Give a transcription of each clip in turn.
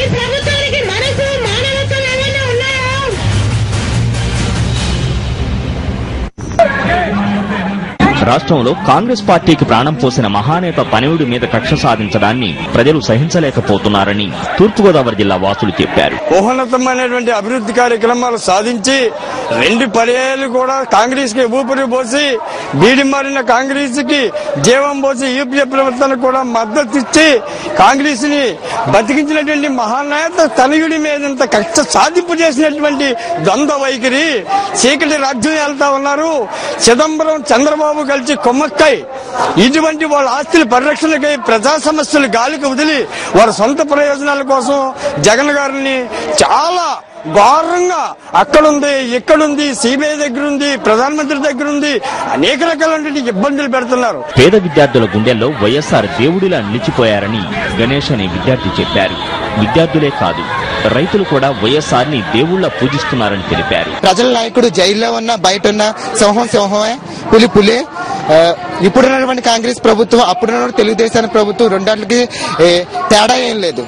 ప్రభుత్వానికి మనసు మానవత్వం ఏమైనా ఉన్నాయా రాష్ట్రంలో కాంగ్రెస్ పార్టీకి ప్రాణం పోసిన మహానేత తనయుడి మీద కక్ష సాధించడాన్ని ప్రజలు సహించలేకపోతున్నారని తూర్పుగోదావరి జిల్లా వాసులు చెప్పారు మహోన్నతమైనటువంటి అభివృద్ధి కార్యక్రమాలు సాధించి రెండు పర్యాయాలు కూడా కాంగ్రెస్ కి ఊపిరి పోసి బీడి మారిన కాంగ్రెస్ కి జీవం పోసి యూపీఏ ప్రభుత్వానికి కూడా మద్దతు ఇచ్చి కాంగ్రెస్ ని బతికించినటువంటి మహానాయత తనయుడి మీద ఇంత కక్ష సాధింపు చేసినటువంటి ద్వంద్వ వైఖరి చీకటి రాజ్యం వెళ్తా ఉన్నారు చిదంబరం చంద్రబాబు కలిసి కొమ్మక్కై ఇటువంటి వాళ్ళ ఆస్తుల పరిరక్షణకై ప్రజా సమస్యలు గాలికి వదిలి వారి సొంత ప్రయోజనాల కోసం జగన్ గారిని చాలా ఘోరంగా అక్కడుంది ఇక్కడుంది సిబిఐ దగ్గర ఉంది ప్రధానమంత్రి దగ్గర ఉంది అనేక రకాలైనటువంటి ఇబ్బందులు పెడుతున్నారు పేద విద్యార్థుల గుండెల్లో వైఎస్ఆర్ దేవుడిలా నిలిచిపోయారని గణేష్ అనే విద్యార్థి చెప్పారు విద్యార్థులే కాదు రైతులు కూడా వైఎస్ఆర్ ని దేవుళ్ల పూజిస్తున్నారని తెలిపారు ప్రజల నాయకుడు జైల్లో ఉన్న బయట ఉన్న సింహం సింహమే పులి పులే ఆ, ఇప్పుడున్నటువంటి కాంగ్రెస్ ప్రభుత్వం అప్పుడున్న తెలుగుదేశం ప్రభుత్వం రెండాటికి ఏ, తేడా ఏం లేదు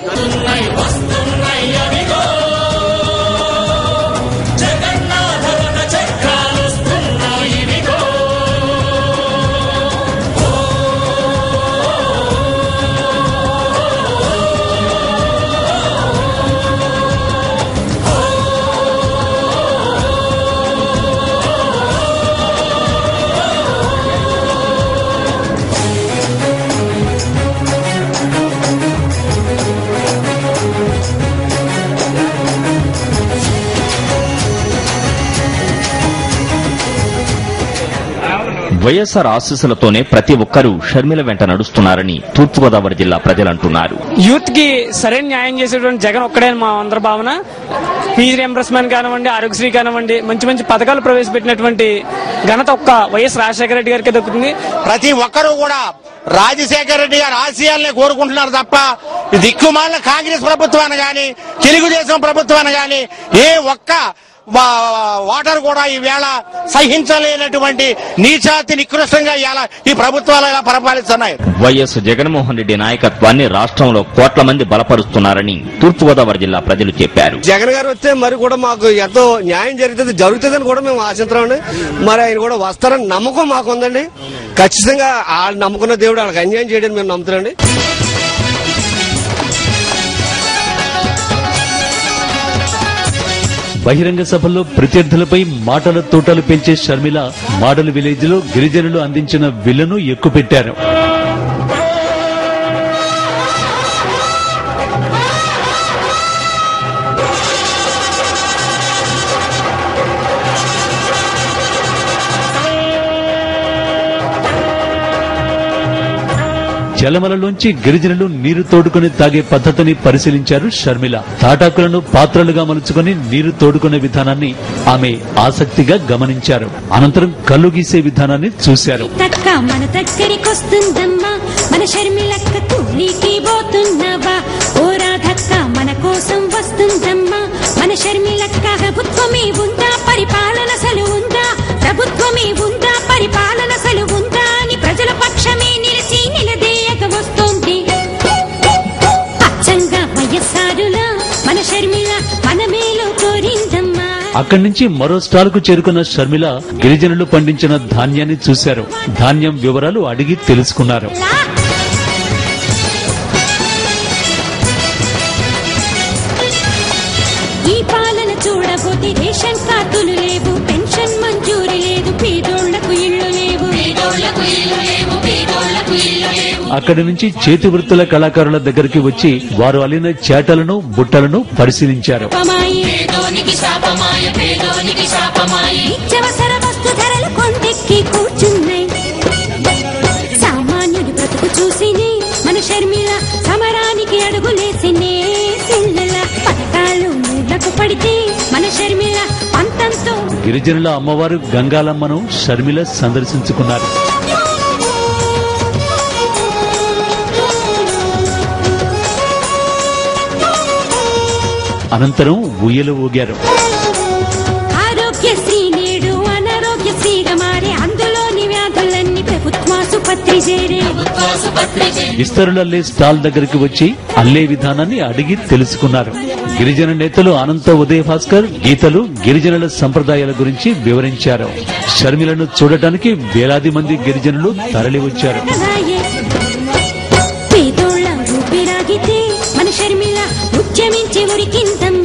వైఎస్ఆర్ ఆశీస్సులతోనే ప్రతి ఒక్కరూ షర్మిల వెంట నడుస్తున్నారని తూర్పుగోదావరి జిల్లా ప్రజలంటున్నారు యూత్ కి సరైన న్యాయం చేసేటువంటి జగన్ ఒక్కడే అని మా అందరి భావన ఫీజు రియంబర్స్మెంట్ కానివ్వండి ఆరోగ్యశ్రీ కానివ్వండి మంచి మంచి పథకాలు ప్రవేశపెట్టినటువంటి ఘనత ఒక్క వైఎస్ రాజశేఖర రెడ్డి గారికి దక్కుతుంది ప్రతి ఒక్కరూ కూడా రాజశేఖర రెడ్డి గారి ఆశయాల్ని కోరుకుంటున్నారు తప్ప ఈ దిక్కుమాలిన కాంగ్రెస్ ప్రభుత్వాన్ని గాని తెలుగుదేశం ప్రభుత్వాన్ని గాని ఏ ఒక్క వా- ఓటర్ కూడా ఈవేళ సహించలేనటువంటి నీచాతి నికృష్టంగా ఇవాళ ఈ ప్రభుత్వాలు ఇలా పరిపాలిస్తున్నాయి వైఎస్ జగన్మోహన్ రెడ్డి నాయకత్వాన్ని రాష్ట్రంలో కోట్ల మంది బలపరుస్తున్నారని తూర్పుగోదావరి జిల్లా ప్రజలు చెప్పారు జగన్ గారు వస్తే మరి కూడా మాకు ఎంతో న్యాయం జరుగుతుంది జరుగుతుందని కూడా మేము ఆశిస్తున్నామండి మరి ఆయన కూడా వస్తారని నమ్మకం మాకు ఉందండి ఖచ్చితంగా వాళ్ళు నమ్ముకున్న దేవుడు వాళ్ళకి అన్యాయం చేయడం మేము నమ్ముతున్నాండి బహిరంగ సభల్లో ప్రత్యర్థులపై మాటల తోటలు పెంచే షర్మిల మాడల్ విలేజ్ లో గిరిజనులు అందించిన విల్లును ఎక్కుపెట్టారు జలమలలోంచి గిరిజనులు నీరు తోడుకొని తాగే పద్ధతిని పరిశీలించారు షర్మిల తాటాకులను పాత్రలుగా మలుచుకొని నీరు తోడుకునే విధానాన్ని ఆమె ఆసక్తిగా గమనించారు అనంతరం కళ్ళు గీసే విధానాన్ని చూశారు తక్క మన దగ్గరికొస్తుందమ్మా మన షర్మిలక్క కూలికి పోతున్నావా ఓ రాధక్క మన కోసం వస్తుందమ్మా మన షర్మిలక్క ప్రభుత్వమే ఉందా పరిపాలన సలు ఉందా ప్రభుత్వమే ఉందా పరిపాలన సలు ఉందా అని ప్రజల పక్షమే నిలిచి నిలదీయక వస్తోంది అచ్చంగా వయస్సారులా మన షర్మిల మన మేలు కోరిందమ్మా అక్కడి నుంచి మరో స్టాల్ కు చేరుకున్న షర్మిల గిరిజనులు పండించిన ధాన్యాన్ని చూశారు ధాన్యం వివరాలు అడిగి తెలుసుకున్నారు ఈ పాలన చూడబోతే రేషన్ కార్డులు లేవు పెన్షన్ మంజూరు లేదు పేదోళ్లకు ఇళ్ళు లేవు అక్కడి నుంచి చేతి వృత్తుల కళాకారుల దగ్గరికి వచ్చి వారు అల్లిన చేటలను బుట్టలను పరిశీలించారు పాపమాయి. నిత్యవసర వస్తు ధరలు కొండెక్కి కూర్చున్నాయి సామాన్యుడి బ్రతుకు చూసినే మన షర్మిల సమరానికి అడుగులేసినే పిల్లల పథకాలు మూలకు పడితే మన షర్మిల పంతంతో గిరిజనుల అమ్మవారు గంగాలమ్మను షర్మిల సందర్శించుకున్నారు అనంతరం ఊయలు ఊగారు ఆరోగ్యశ్రీ నేడు అనారోగ్యశ్రీగా మారే అందులోని వ్యాధులన్నీ ప్రభుత్వాసుపత్రి చేరే విస్తరులల్లే స్టాల్ దగ్గరికి వచ్చి అల్లే విధానాన్ని అడిగి తెలుసుకున్నారు గిరిజన నేతలు అనంత ఉదయ భాస్కర్ గీతలు గిరిజనుల సంప్రదాయాల గురించి వివరించారు షర్మిలను చూడటానికి వేలాది మంది గిరిజనులు తరలి వచ్చారు రాయే పేదోళ్ళ ఊపిరాగితే మన షర్మిల ఉద్యమించి ఉరికిందమ్మ